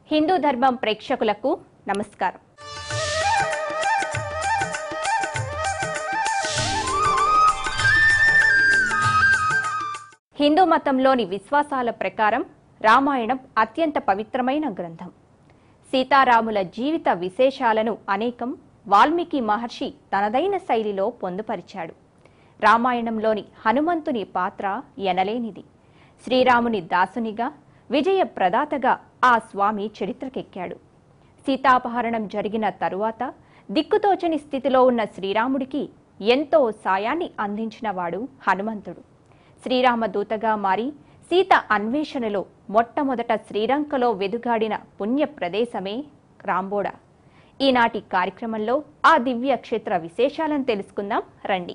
హిందూ ధర్మం ప్రేక్షకులకు నమస్కారం హిందూ మతంలోని విశ్వాసాల ప్రకారం రామాయణం అత్యంత పవిత్రమైన గ్రంథం సీతారాముల జీవిత విశేషాలను అనేకం వాల్మీకి మహర్షి తనదైన శైలిలో పొందుపరిచాడు రామాయణంలోని హనుమంతుని పాత్ర ఎనలేనిది శ్రీరాముని దాసునిగా విజయ ప్రదాతగా ఆ స్వామి చరిత్రకెక్కాడు సీతాపహరణం జరిగిన తరువాత దిక్కుతోచని స్థితిలో ఉన్న శ్రీరాముడికి ఎంతో సాయాన్ని అందించినవాడు హనుమంతుడు శ్రీరామదూతగా మారి సీత అన్వేషణలో మొట్టమొదట శ్రీలంకలో వెదుగాడిన పుణ్య ప్రదేశమే రాంబోడ ఈనాటి కార్యక్రమంలో ఆ దివ్య క్షేత్ర విశేషాలను తెలుసుకుందాం రండి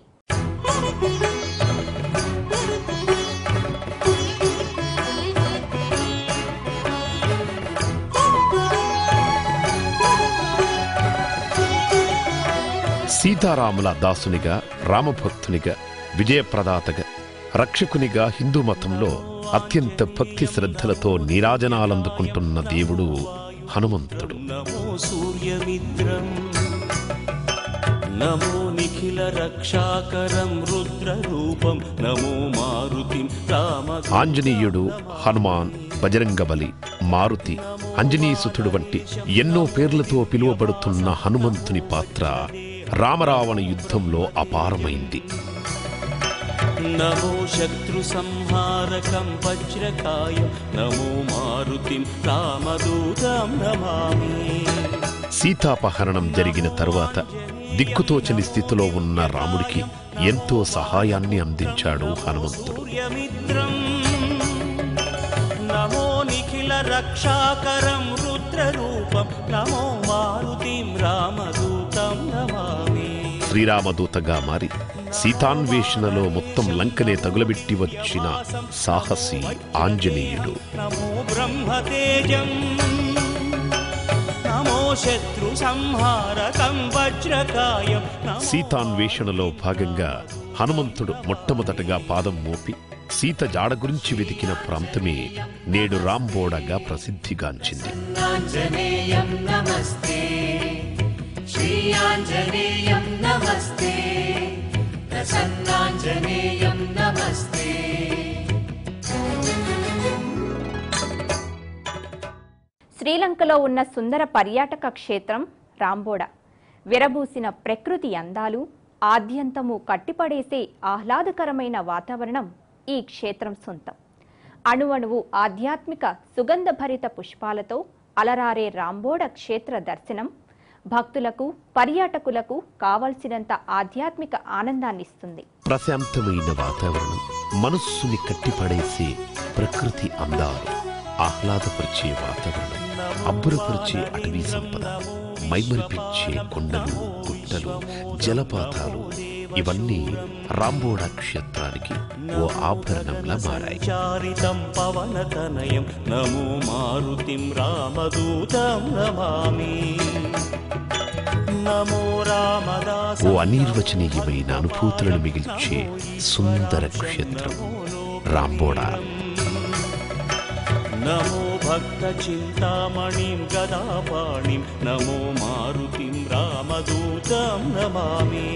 సీతారాముల దాసునిగా రామభక్తునిగా విజయప్రదాతగా రక్షకునిగా హిందూ మతంలో అత్యంత భక్తి శ్రద్ధలతో నీరాజనాలందుకుంటున్న దేవుడు హనుమంతుడు నమో సూర్యమిత్రం నమో నిఖిల రక్షాకరం రుద్రరూపం నమో మారుతిం రామ ఆంజనేయుడు హనుమాన్ బజరంగబలి మారుతి అంజనీసుతుడు వంటి ఎన్నో పేర్లతో పిలువబడుతున్న హనుమంతుని పాత్ర రామరావణ యుద్ధంలో అపారమైంది నమో శత్రు సంహారకం వజ్రకాయం నమో మారుతిం రామదూతం నమామి సీతాపహరణం జరిగిన తరువాత దిక్కుతోచని స్థితిలో ఉన్న రాముడికి ఎంతో సహాయాన్ని అందించాడు హనుమంతుడు సూర్యమిత్రం నమో నిఖిల రక్షాకరం రుద్రరూపం నమో మారుతిం రామదూతం నమామి శ్రీరామదూతగా మారి సీతాన్వేషణలో మొత్తం లంకనే తగులబెట్టి వచ్చిన సాహసి ఆంజనేయుడు నమో బ్రహ్మతేజం నమో శత్రు సంహారకం వజ్రకాయం నమో సీతాన్వేషణలో భాగంగా హనుమంతుడు మొట్టమొదటగా పాదం మోపి సీత జాడ గురించి వెతికిన ప్రాంతమే నేడు రాంబోడగా ప్రసిద్ధిగాంచింది आञ्जनेयं नमस्ते श्रीयाञ्जनेयं नमस्ते प्रसन्नाञ्जनेयं नमस्ते శ్రీలంకలో ఉన్న సుందర పర్యాటక క్షేత్రం రాంబోడ విరబూసిన ప్రకృతి అందాలు ఆద్యంతము కట్టిపడేసే ఆహ్లాదకరమైన వాతావరణం ఈ క్షేత్రం సొంతం అణువణువు ఆధ్యాత్మిక సుగంధభరిత పుష్పాలతో అలరారే రాంబోడ క్షేత్ర దర్శనం భక్తులకు పర్యాటకులకు కావలసినంత ఆధ్యాత్మిక ఆనందాన్నిస్తుంది ప్రశాంతమైన వాతావరణం మనస్సుని కట్టిపడేసే ప్రకృతి అందాలు ఆహ్లాదపరిచే వాతావరణం అబ్బురపరిచే అటవీ సంపద మైమరిపించే కొండలు గుట్టలు జలపాతాలు ఇవన్నీ రాంబోడ క్షేత్రానికి ఓ ఆభరణంలా మారాయి చారితం పవనతనయం నమో మారుతిం రామదూతం నమామి నమో రామదాస ఓ అనిర్వచనీయమైన అనుభూతులను మిగిల్చే సుందర క్షేత్రం రాంబోడా నమో భక్త చింతామణిం గదాపాణిం నమో మారుతిం రామదూతం నమామి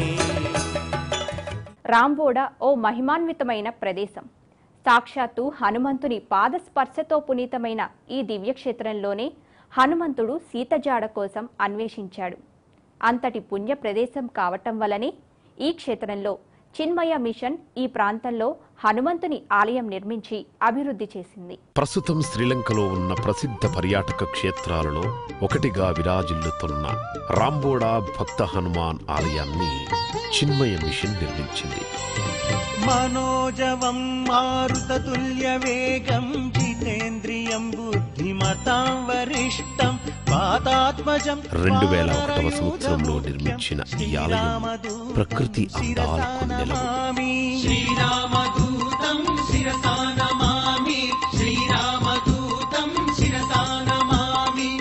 రాంబోడ ఓ మహిమాన్వితమైన ప్రదేశం సాక్షాత్తు హనుమంతుని పాదస్పర్శతో పునీతమైన ఈ దివ్యక్షేత్రంలోనే హనుమంతుడు సీతజాడ కోసం అన్వేషించాడు అంతటి పుణ్య ప్రదేశం కావటం వల్లనే ఈ క్షేత్రంలో చిన్మయ మిషన్ ఈ ప్రాంతంలో హనుమంతుని ఆలయం నిర్మించి అభివృద్ధి చేసింది ప్రస్తుతం శ్రీలంకలో ఉన్న ప్రసిద్ధ పర్యాటక క్షేత్రాలలో ఒకటిగా విరాజిల్లుతున్న రాంబోడా భక్త హనుమాన్ ఆలయాన్ని చిన్మయ మిషన్ నిర్మించింది మనోజవం మారుతతుల్యవేగం జితేంద్రియం బుద్ధిమతాం వరిష్టం వాతాత్మజం రెండు వేల ఒకటవ సంవత్సరంలో నిర్మించిన ఈ ఆలయం ప్రకృతి అందాలకు నెలవు శ్రీరామదూతం శిరసా నమామి శ్రీరామదూతం శిరసా నమామి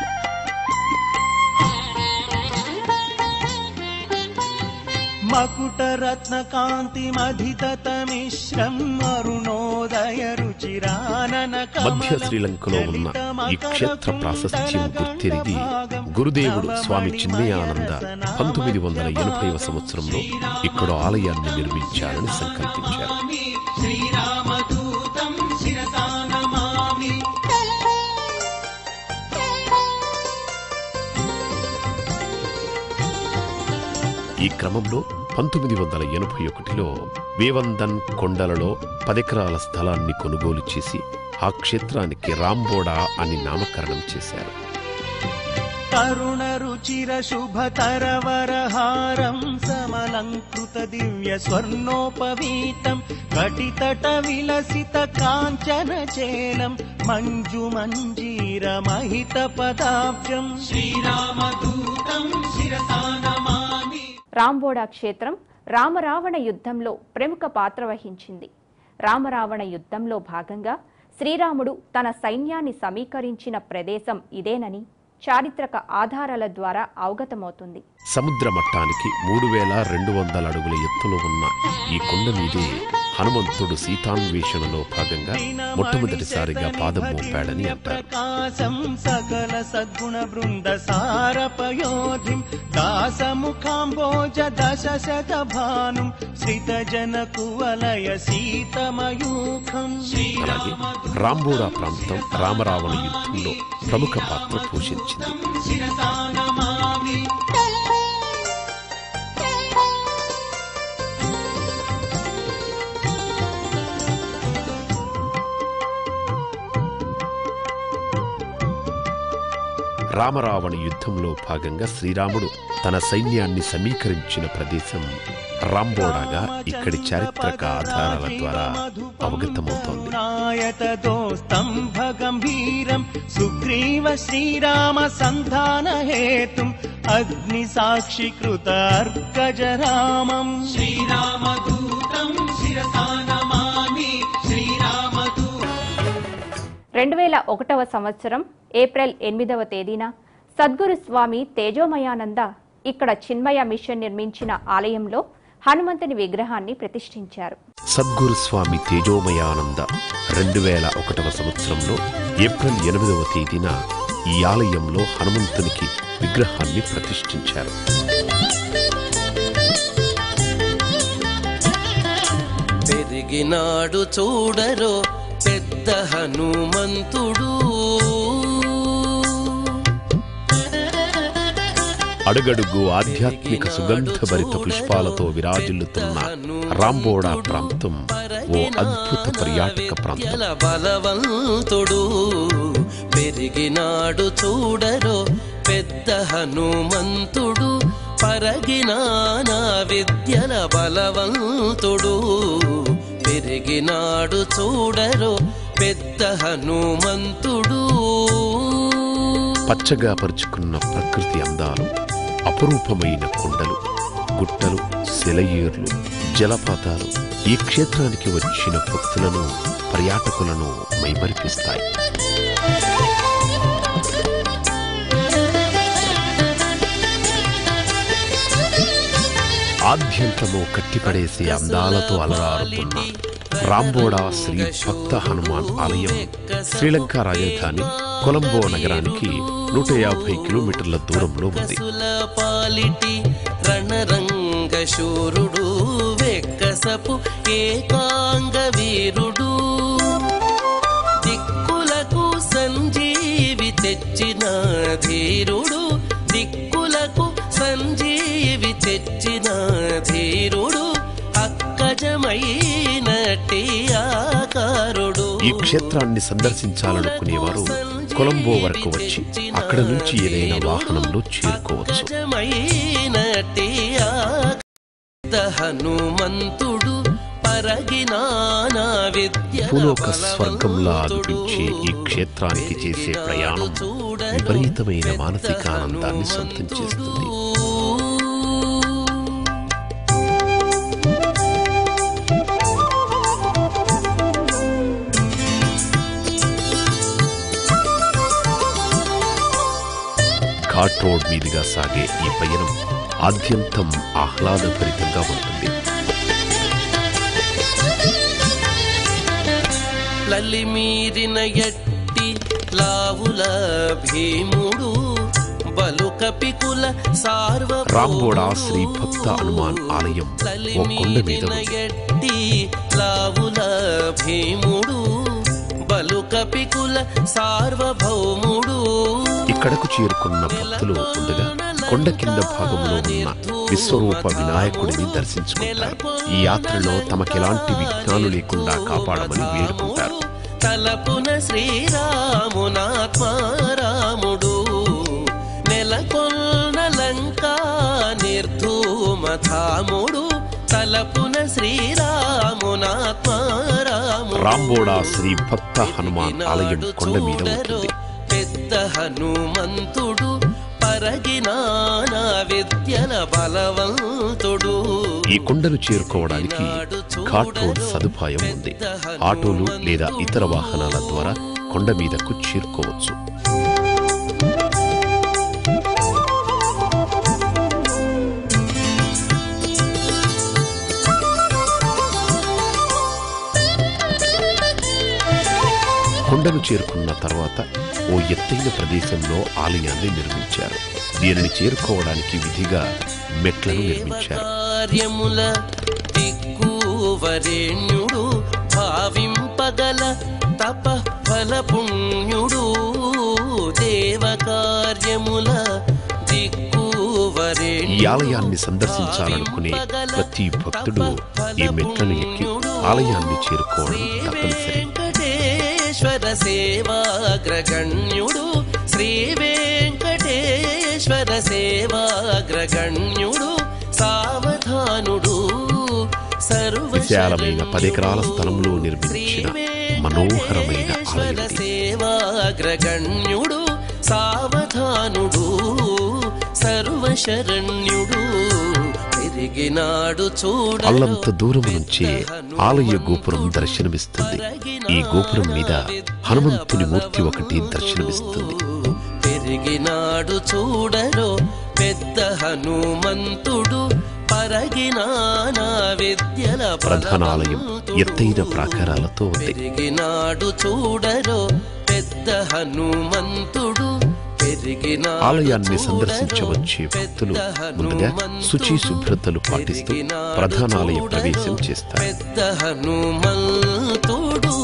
మకుట స్ఫటికరత్నకాంతిమధితమిశ్రం అరుణోదయ రుచిరానన మధ్య శ్రీలంకలో ఉన్న ఈ క్షేత్ర ప్రాశస్త్యం గుర్తిరిగి గురుదేవుడు స్వామి చిన్మయానంద పంతొమ్మిది వందల ఎనభైవ సంవత్సరంలో ఇక్కడ ఆలయాన్ని నిర్మించాలని సంకల్పించారు శ్రీరామదూతం శిరసా నమామి ఈ క్రమంలో పంతొమ్మిది వందల ఎనభై ఒకటిలో వేవందన్ కొండలలో పదెకరాల స్థలాన్ని కొనుగోలు చేసి ఆ క్షేత్రానికి రాంబోడా అని నామకరణం చేశారు తరుణ రుచిర శుభతరవరహారం సమలంకృత దివ్య స్వర్ణోపవీతం కటితట విలసిత కాంచన చేలం మంజు మంజీర మహిత పదాబ్జం శ్రీరామదూతం శిరసా నమామి రాంబోడా క్షేత్రం రామరావణ యుద్ధంలో ప్రముఖ పాత్ర వహించింది రామరావణ యుద్ధంలో భాగంగా శ్రీరాముడు తన సైన్యాన్ని సమీకరించిన ప్రదేశం ఇదేనని చారిత్రక ఆధారాల ద్వారా అవగతమవుతుంది సముద్ర మట్టానికి మూడు వేల రెండు వందల అడుగుల ఎత్తులో ఉన్న ఈ కొండ మీదే హనుమంతుడు సీతాన్వేషణలో భాగంగా మొట్టమొదటిసారిగా పాదం మోపాడని అంటారు ప్రకాశం సకల సద్గుణ బృంద సారపయోధిం దాసముఖాంబోజ దశ శత భానుం శ్రిత జన కువలయ సీతమయూఖం అలాగే రాంబోడా ప్రాంతం రామరావణ యుద్ధంలో ప్రముఖ పాత్ర పోషించింది శిరసా నమామి రామరావణ యుద్ధంలో భాగంగా శ్రీరాముడు తన సైన్యాన్ని సమీకరించిన ప్రదేశం రాంబోడాగా ఇక్కడి చారిత్రక ఆధారాల ద్వారా అవగతమవుతోంది నాయత దోస్తంభ గంభీరం సుగ్రీవ శ్రీరామ సంధాన హేతుం అగ్ని సాక్షికృత అర్కజరామం శ్రీరామదూతం శిరసా నమామి శ్రీరామదూ రెండు వేల ఒకటవ సంవత్సరం ఏప్రిల్ ఎనిమిదవ తేదీన సద్గురు స్వామి తేజోమయానంద ఇక్కడ చిన్మయ మిషన్ నిర్మించిన ఆలయంలో హనుమంతుని విగ్రహాన్ని ప్రతిష్ఠించారు సద్గురు స్వామి తేజోమయానంద రెండు వేల ఒకటవ సంవత్సరంలో ఏప్రిల్ ఎనిమిదవ తేదీన ఈ ఆలయంలో హనుమంతునికి విగ్రహాన్ని ప్రతిష్ఠించారు పెరిగినాడు చూడరో పెద్ద హనుమంతుడు అడుగడుగు ఆధ్యాత్మిక సుగంధభరిత పుష్పాలతో విరాజిల్లుతున్న రాంబోడా ప్రాంతం ఓ అద్భుత పర్యాటక ప్రాంతం విద్యల బలవంతుడు పెరిగినాడు చూడరో పెద్ద హనుమంతుడు పరగినానా విద్యల బలవంతుడు పెరిగినాడు చూడరో పెద్ద హనుమంతుడు పచ్చగా పరుచుకున్న ప్రకృతి అందాలు అపురూపమైన కొండలు గుట్టలు సెలయేర్లు జలపాతాలు ఈ క్షేత్రానికి వచ్చిన భక్తులను పర్యాటకులను మైమరిపిస్తాయి ఆద్యంతము కట్టిపడేసే అందాలతో అలరారుతున్న రాంబోడా శ్రీ భక్త హనుమాన్ ఆలయం శ్రీలంక రాజధాని కొలంబో నగరానికి నూట యాభై కిలోమీటర్ల దూరంలో ఉంది సుల పాలిటి రణరంగ శూరుడు వెక్కసపు ఏకాంగ వీరుడు దిక్కులకు సంజీవి తెచ్చిన ధీరుడు దిక్కులకు సంజీవి తెచ్చిన ధీరుడు అక్కజమైనటి ఆకారుడు ఈ క్షేత్రాన్ని సందర్శించాలనుకునేవారు కొలంబో వరకు వచ్చి అక్కడ నుంచి ఏదైనా వాహనంలో చేరుకోవచ్చు అక్కజమైనటి ఆకారుడు హనుమంతుడు పరగినానా విద్య భూలోక స్వర్గంలా అనిపించే ఈ క్షేత్రానికి చేసే ప్రయాణం విపరీతమైన మానసిక ఆనందాన్ని సొంతం చేస్తుంది ఘాట్ రోడ్ మీదుగా సాగే ఈ పయనం ఆద్యంతం ఆహ్లాదభరితంగా ఉంటుంది లలిమీరిన ఎట్టి లావుల భీముడు బలు కపికుల సార్వ రాంబోడా శ్రీ భక్త హనుమాన్ ఆలయం ఓ కొండ మీద ఉంది ఎట్టి లావుల భీముడు బలు కపికుల సార్వభౌముడు ఇక్కడకు చేరుకున్న భక్తులు ఉండగా కొండ కింద భాగంలో ఉన్న విశ్వరూప వినాయకుడిని దర్శించుకుంటారు ఈ యాత్రలో తమకెలాంటి విఘ్నాలు లేకుండా కాపాడమని వేడుకుంటారు తలపున శ్రీరామునాత్మారాముడు నెలకొన్న లంకా నిర్ధూమధాముడు తలపున శ్రీరామునాత్మారాముడు రాంబోడా శ్రీ భక్త హనుమాన్ ఆలయం కొండ మీద ఉంటుంది పెద్ద హనుమంతుడు పరగినానా విద్యల బలవంతుడు ఈ కొండను చేరుకోవడానికి ఘాట్ రోడ్ సదుపాయం ఉంది ఆటోలు లేదా ఇతర వాహనాల ద్వారా కొండ మీదకు చేరుకోవచ్చు కొండను చేరుకున్న తర్వాత ఓ ఎత్తైన ప్రదేశంలో ఆలయాన్ని నిర్మించారు దీనిని చేరుకోవడానికి విధిగా మెట్లను నిర్మించారు కార్యముల దిక్కువరేణ్యుడు భావింపగల తప ఫల పుణ్యుడు దేవ కార్యముల ఈ ఆలయాన్ని సందర్శించాలనుకునే ప్రతి భక్తుడు ఈ మెట్లను ఎక్కి ఆలయాన్ని చేరుకోవడం తప్పనిసరి వెంకటేశ్వర సేవాగ్రగణ్యుడు శ్రీ వెంకటేశ్వర సేవాగ్రగణ్యుడు సావధానుడు సర్వ విశాలమైన పదెకరాల స్థలంలో నిర్మించిన మనోహరమైన ఆలయం ఇది. సేవాగ్రగణ్యుడు సావధానుడు సర్వశరణ్యుడు పెరిగినాడు చూడ అల్లంత దూరం నుంచే ఆలయ గోపురం దర్శనమిస్తుంది ఈ గోపురం మీద హనుమంతుని మూర్తి ఒకటి దర్శనమిస్తుంది పెరిగినాడు చూడరో పెద్ద హనుమంతుడు పరగినానా విద్యల ప్రధాన ఆలయం ఎత్తైన ప్రాకారాలతో ఉంది పెరిగినాడు చూడరో పెద్ద హనుమంతుడు పెరిగినాడు ఆలయాన్ని చూడరో సందర్శించవచ్చే భక్తులు ముందుగా శుచి శుభ్రతలు పాటిస్తూ ప్రధాన ఆలయ ప్రవేశం చేస్తారు పెద్ద హనుమంతుడు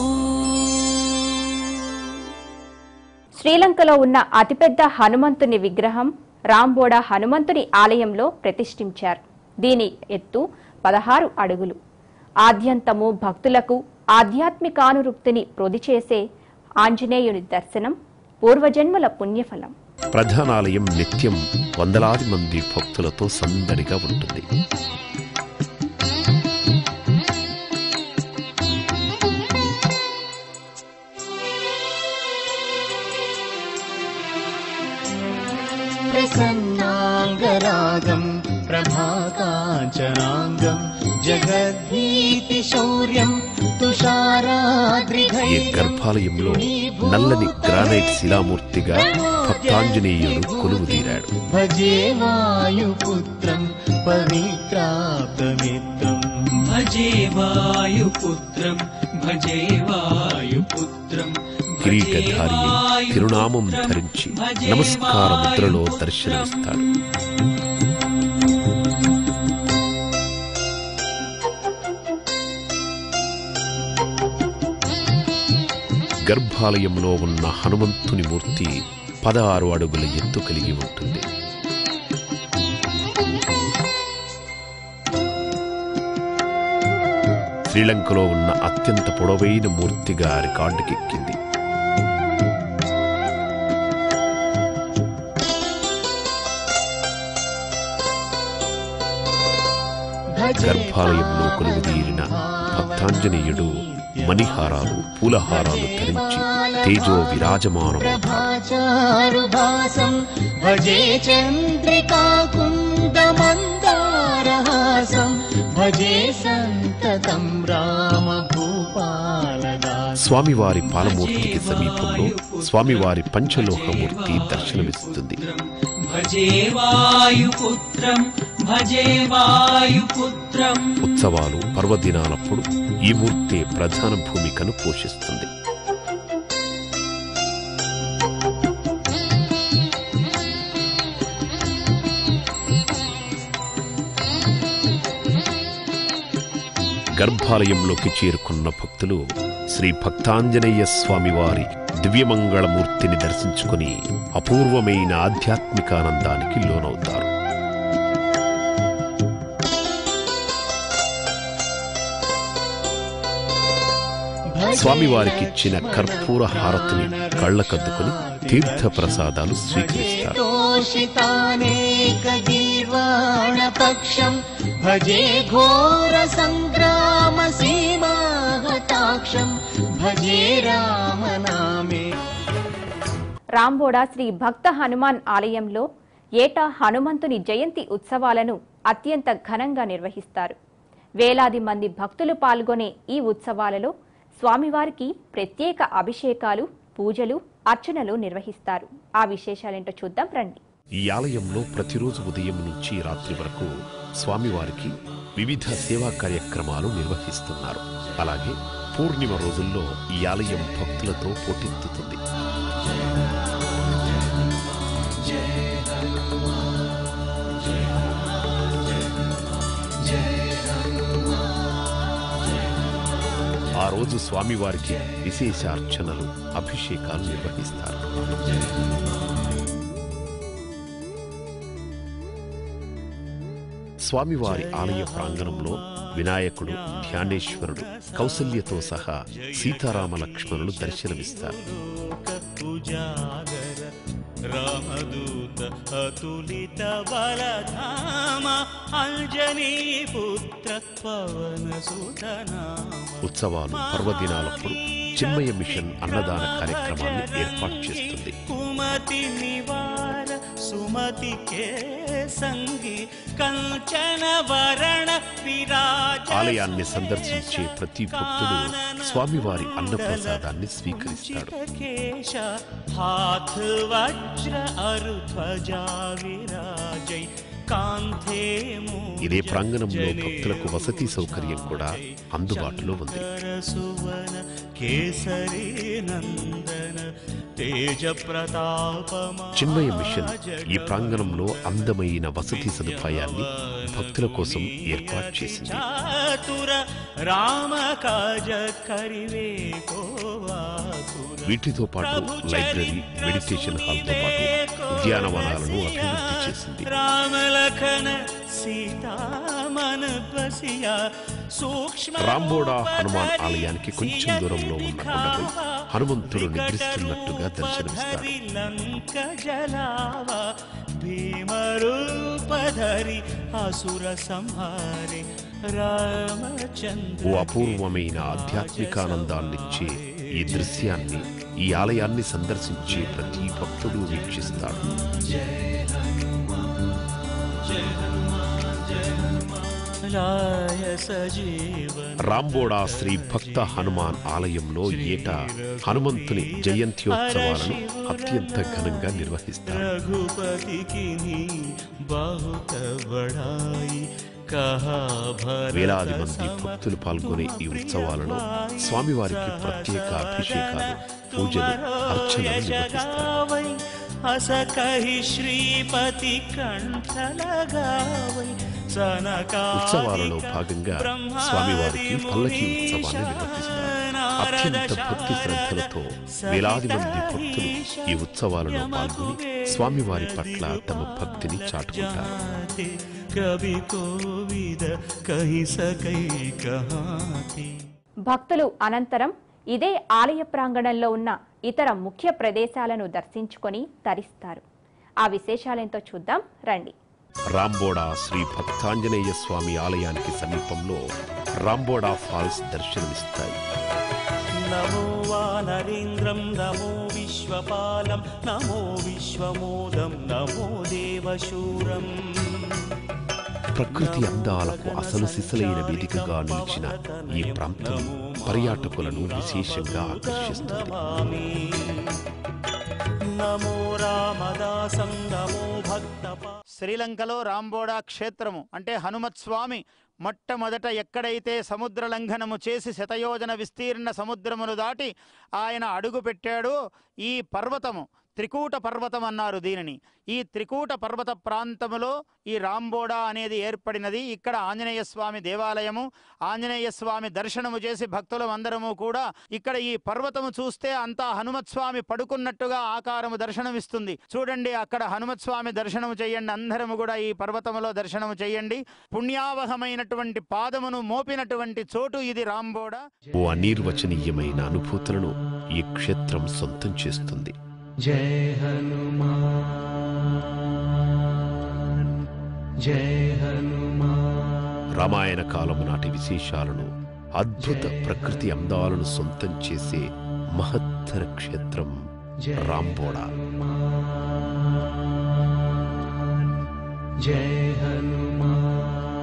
శ్రీలంకలో ఉన్న అతిపెద్ద హనుమంతుని విగ్రహం రాంబోడా హనుమంతుని ఆలయంలో ప్రతిష్ఠించారు దీని ఎత్తు పదహారు అడుగులు ఆద్యంతము భక్తులకు ఆధ్యాత్మికానురుక్తిని ప్రొది చేసే ఆంజనేయుని దర్శనం పూర్వజన్మల పుణ్యఫలం ప్రధాన ఆలయం నిత్యం వందలాది మంది భక్తులతో సందడిగా ఉంటుంది प्रसन्नाङ्गरागम् प्रभाकाञ्चनाङ्गम् जगद्भीतिशौर्यम् ఈ तुषाराद्रिघैर्यम् గర్భాలయంలో నల్లని గ్రానైట్ శిలామూర్తిగా భక్తాంజనేయుడు కొలువుదీరాడు भजे वायुपुत्रम् पवित्राप्तमित्रम् भजे वायुपुत्रं भजे वायुपुत्रं కిరీటధారి అయి తిరునామం ధరించి నమస్కార ముద్రలో దర్శనమిస్తాడు గర్భాలయంలో ఉన్న హనుమంతుని మూర్తి పదహారు అడుగుల ఎత్తు కలిగి ఉంటుంది శ్రీలంకలో ఉన్న అత్యంత పొడవైన మూర్తిగా రికార్డుకెక్కింది గర్భాలయంలో కొలువుదీరిన భక్తాంజనేయుడు మణిహారాలు పూలహారాలు ధరించి తేజో విరాజమానమవుతాడు చారుభాసం భజే చంద్రికాకుందమందారహాసం భజే సంతతం రామ భూపాలదాసం స్వామివారి పాలమూర్తికి సమీపంలో స్వామివారి పంచలోహమూర్తి దర్శనమిస్తుంది భజే వాయుపుత్రం భజే వాయుపుత్రం ఉత్సవాలు పర్వదినాలప్పుడు ఈ మూర్తే ప్రధాన భూమికను పోషిస్తుంది గర్భాలయంలోకి చేరుకున్న భక్తులు శ్రీ భక్తాంజనేయ స్వామివారి దివ్యమంగళమూర్తిని దర్శించుకుని అపూర్వమైన ఆధ్యాత్మికానందానికి లోనవుతారు స్వామివారికిచ్చిన కర్పూర హారతిని కళ్ళకద్దుకుని తీర్థ ప్రసాదాలు స్వీకరిస్తారు తోషితానేక గీర్వాణ పక్షం భజే ఘోర సంగ్రామ సీమాహతాక్షం భజే రామనామే రాంబోడ శ్రీ భక్త హనుమాన్ ఆలయంలో ఏటా హనుమంతుని జయంతి ఉత్సవాలను అత్యంత ఘనంగా నిర్వహిస్తారు వేలాది మంది భక్తులు పాల్గొనే ఈ ఉత్సవాలలో స్వామివారికి ప్రత్యేక అభిషేకాలు పూజలు అర్చనలు నిర్వహిస్తారు ఆ విశేషాలేంటో చూద్దాం రండి ఈ ఆలయంలో ప్రతిరోజు ఉదయం నుంచి రాత్రి వరకు స్వామివారికి వివిధ సేవా కార్యక్రమాలు నిర్వహిస్తున్నారు అలాగే పూర్ణిమ రోజుల్లో ఈ ఆలయం భక్తులతో పోటెత్తుతుంది ఆ రోజు స్వామివారికి విశేష అర్చనలు అభిషేకాలు నిర్వహిస్తారు స్వామివారి ఆలయ ప్రాంగణంలో వినాయకుడు ధ్యానేశ్వరుడు కౌసల్యతో సహా సీతారామ లక్ష్మణులు దర్శనమిస్తారు ఉజాగర రామదూత అతులిత బలధామ అంజనీ పుత్ర పవన సుతనామ ఉత్సవాలు పర్వదినాలప్పుడు చిన్మయ మిషన్ అన్నదాన కార్యక్రమాన్ని ఏర్పాటు చేస్తుంది కుమతి నివార సుమతి కే సంగి కంచన వరణ విరాజ ఆలయాన్ని సందర్శించే ప్రతి భక్తుడు స్వామివారి అన్నప్రసాదాన్ని స్వీకరిస్తాడు కేశ హాత్ వజ్ర అరు ధ్వజా విరాజై కాంతే ఇదే ప్రాంగణంలో భక్తులకు వసతి సౌకర్యం కూడా అందుబాటులో ఉంది సువన కేసరి నందన తేజ ప్రతాపమా చిన్మయ మిషన్ ఈ ప్రాంగణంలో అందమైన వసతి సదుపాయాన్ని భక్తుల కోసం ఏర్పాటు చేసింది చాతుర రామ కాజ కరివే కోవాతుర వీటితో పాటు లైబ్రరీ మెడిటేషన్ హాల్తో పాటు ఉద్యానవనాలను అభివృద్ధి చేసింది రామలఖన సీతామన బసియా సూక్ష్మ రాంబోడా హనుమాన్ ఆలయానికి కొంచెం దూరంలో ఉన్న కొండపై హనుమంతుడు నిద్రిస్తున్నట్టుగా దర్శనమిస్తాడు లంక జలావ భీమరూపధరి అసుర సంహారే రామచంద్ర ఓ అపూర్వమైన ఆధ్యాత్మికానందాన్నిచ్చే ఈ దృశ్యాన్ని ఈ ఆలయాన్ని సందర్శించే ప్రతి భక్తుడు వీక్షిస్తాడు రాయ సజీవన రాంబోడా శ్రీ భక్త హనుమాన్ ఆలయంలో ఏటా హనుమంతుని జయంత్యోత్సవాలను అత్యంత ఘనంగా నిర్వహిస్తారు रघुपति की बहुत बड़ाई कहा भरत వేలాది మంది భక్తులు పాల్గొనే ఈ ఉత్సవాలలో స్వామివారికి ప్రత్యేక అభిషేకాలు పూజలు అర్చనలు నిర్వహిస్తారు हस कही श्रीपति कंठ लगावै ఉత్సవాలలో భాగంగా స్వామివారికి పల్లకి ఉత్సవాన్ని నిర్వహిస్తారు అత్యంత భక్తి శ్రద్ధలతో వేలాది మంది భక్తులు ఈ ఉత్సవాలలో పాల్గొని స్వామివారి పట్ల తమ భక్తిని చాటుకుంటారు कवि कोविद कही सकई कहाती భక్తులు అనంతరం ఇదే ఆలయ ప్రాంగణంలో ఉన్న ఇతర ముఖ్య ప్రదేశాలను దర్శించుకొని తరిస్తారు ఆ విశేషాలేంతో చూద్దాం రండి రాంబోడా శ్రీ భక్తాంజనేయ స్వామి ఆలయానికి సమీపంలో రాంబోడా ఫాల్స్ దర్శనమిస్తాయి నమో వానరీంద్రం నమో విశ్వపాలం నమో విశ్వమోదం నమో దేవశూరం ప్రకృతి అందాలకు అసలు సిసలైన వేదికగా నిలిచిన ఈ ప్రాంతం పర్యాటకులను విశేషంగా ఆకర్షిస్తుంది నమామి నమో రామదాసం నమో భక్త శ్రీలంకలో రాంబోడా క్షేత్రము అంటే హనుమత్ స్వామి మొట్టమొదట ఎక్కడైతే సముద్ర లంఘనము చేసి శతయోజన విస్తీర్ణ సముద్రమును దాటి ఆయన అడుగు పెట్టాడో ఈ పర్వతము త్రికూట పర్వతం అన్నారు దీనిని ఈ త్రికూట పర్వత ప్రాంతములో ఈ రాంబోడా అనేది ఏర్పడినది ఇక్కడ ఆంజనేయ స్వామి దేవాలయము ఆంజనేయ స్వామి దర్శనము చేసి భక్తులం అందరము కూడా ఇక్కడ ఈ పర్వతము చూస్తే అంతా హనుమత్ స్వామి పడుకున్నట్టుగా ఆకారము దర్శనమిస్తుంది చూడండి అక్కడ హనుమత్ స్వామి దర్శనము చేయండి అందరము కూడా ఈ పర్వతములో దర్శనము చేయండి పుణ్యావహమైనటువంటి పాదమును మోపినటువంటి చోటు ఇది రాంబోడా ఓ అనిర్వచనీయమైన అనుభూతులను ఈ క్షేత్రం సొంతం చేస్తుంది जय हनुमान जय हनुमान రామాయణ కాలము నాటి విశేషాలను అద్భుత ప్రకృతి అందాలను సొంతం చేసే మహత్తర క్షేత్రం రాంబోడా जय हनुमान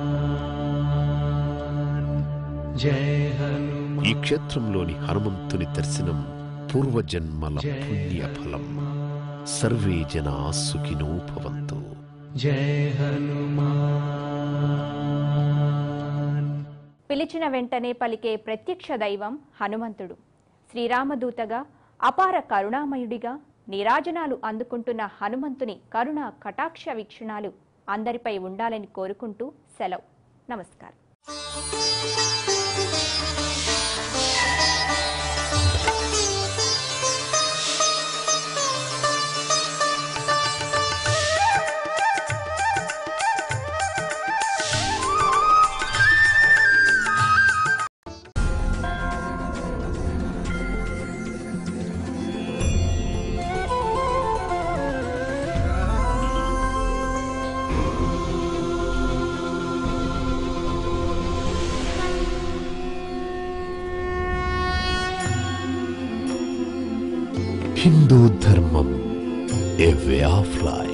जय हनुमान ఈ క్షేత్రంలోని హనుమంతుని దర్శనం పూర్వజన్మల పుణ్య ఫలం సర్వే జనా సుఖినో భవంతు जय हनुमान పిలిచిన వెంటనే పలికే ప్రత్యక్ష దైవం హనుమంతుడు శ్రీరామదూతగా అపార కరుణామయుడిగా నీరాజనాలు అందుకుంటున్న హనుమంతుని కరుణ కటాక్ష వీక్షణాలు అందరిపై ఉండాలని కోరుకుంటూ సెలవు నమస్కారం హిందూ ధర్మం ఏ వే ఆఫ్ లైఫ్